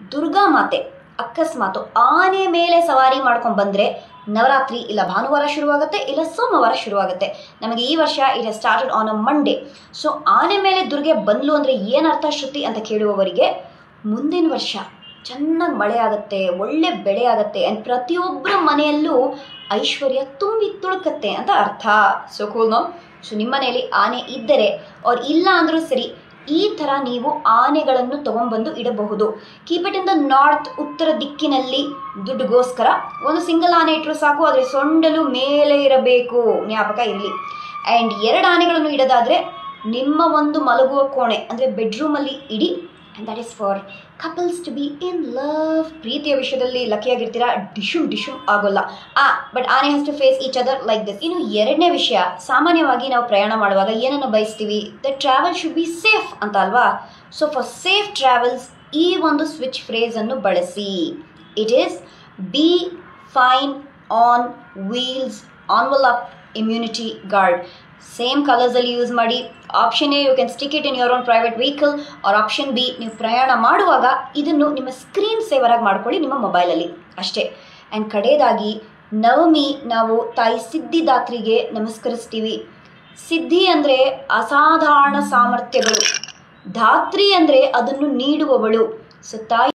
ದುರ್ಗಾ ಮಾತೆ ಅಕಸ್ಮಾತು ಆನೆ ಮೇಲೆ ಸವಾರಿ ಮಾಡ್ಕೊಂಡು ಬಂದರೆ ನವರಾತ್ರಿ ಇಲ್ಲ ಭಾನುವಾರ ಶುರುವಾಗುತ್ತೆ ಇಲ್ಲ ಸೋಮವಾರ ಶುರುವಾಗುತ್ತೆ ನಮಗೆ ಈ ವರ್ಷ it has started on a Monday so ಆನೆ ಮೇಲೆ ದುರ್ಗೆ ಬಂದ್ಲು ಅಂದರೆ ಏನರ್ಥ ಶ್ರುತಿ ಅಂತ ಕೇಳುವವರಿಗೆ ಮುಂದಿನ ವರ್ಷ ಚೆನ್ನಾಗಿ ಮಳೆ ಆಗುತ್ತೆ ಒಳ್ಳೆ ಬೆಳೆ ಆಗುತ್ತೆ ಆ್ಯಂಡ್ ಪ್ರತಿಯೊಬ್ಬರ ಮನೆಯಲ್ಲೂ ಐಶ್ವರ್ಯ ತುಂಬಿ ತುಳುಕತ್ತೆ ಅಂತ ಅರ್ಥ ಸೊ ಕೂಲ್ನೋ ಸೊ ನಿಮ್ಮ ಮನೆಯಲ್ಲಿ ಆನೆ ಇದ್ದರೆ ಅವ್ರು ಇಲ್ಲ ಅಂದರೂ ಸರಿ ಈ ಥರ ನೀವು ಆನೆಗಳನ್ನು ತಗೊಂಡ್ಬಂದು ಇಡಬಹುದು keep it in the north ಉತ್ತರ ದಿಕ್ಕಿನಲ್ಲಿ ದುಡ್ಡುಗೋಸ್ಕರ ಒಂದು ಸಿಂಗಲ್ ಆನೆ ಇಟ್ಟರು ಸಾಕು ಆದರೆ ಸೊಂಡಲು ಮೇಲೆ ಇರಬೇಕು ಜ್ಞಾಪಕ ಇರಲಿ ಆ್ಯಂಡ್ ಎರಡು ಆನೆಗಳನ್ನು ಇಡೋದಾದರೆ ನಿಮ್ಮ ಒಂದು ಮಲಗುವ ಕೋಣೆ ಅಂದರೆ ಬೆಡ್ರೂಮಲ್ಲಿ ಇಡಿ and that is for couples to be in love ಪ್ರೀತಿಯ ವಿಷಯದಲ್ಲಿ ಲಕ್ಕಿಯಾಗಿರ್ತೀರಾ ಡಿಶುಮ್ ಡಿಶುಮ್ ಆಗೋಲ್ಲ ಆ ಬಟ್ ಆನೆ has to face each other like this ಇನ್ನು ಎರಡನೇ ವಿಷಯ ಸಾಮಾನ್ಯವಾಗಿ ನಾವು ಪ್ರಯಾಣ ಮಾಡುವಾಗ ಏನನ್ನು ಬಯಸ್ತೀವಿ the travel should be safe ಅಂತ ಅಲ್ವಾ ಸೊ ಫಾರ್ ಸೇಫ್ ಟ್ರಾವೆಲ್ಸ್ ಈ ಒಂದು ಸ್ವಿಚ್ ಫ್ರೇಸನ್ನು ಬಳಸಿ it is be fine on wheels envelope immunity guard same ಕಲರ್ಸಲ್ಲಿ ಯೂಸ್ ಮಾಡಿ option A you can stick it in your own private vehicle or option B ನೀವು ಪ್ರಯಾಣ ಮಾಡುವಾಗ ಇದನ್ನು ನಿಮ್ಮ ಸ್ಕ್ರೀನ್ ಸೇವರ್ ಆಗಿ ಮಾಡ್ಕೊಳ್ಳಿ ನಿಮ್ಮ ಮೊಬೈಲಲ್ಲಿ ಅಷ್ಟೇ ಆ್ಯಂಡ್ ಕಡೆಯದಾಗಿ ನವಮಿ ನಾವು ತಾಯಿ ಸಿದ್ಧಿದಾತ್ರಿಗೆ ನಮಸ್ಕರಿಸ್ತೀವಿ ಸಿದ್ಧಿ ಅಂದರೆ ಅಸಾಧಾರಣ ಸಾಮರ್ಥ್ಯಗಳು ಧಾತ್ರಿ ಅಂದರೆ ಅದನ್ನು ನೀಡುವವಳು ಸೊ ತಾಯಿ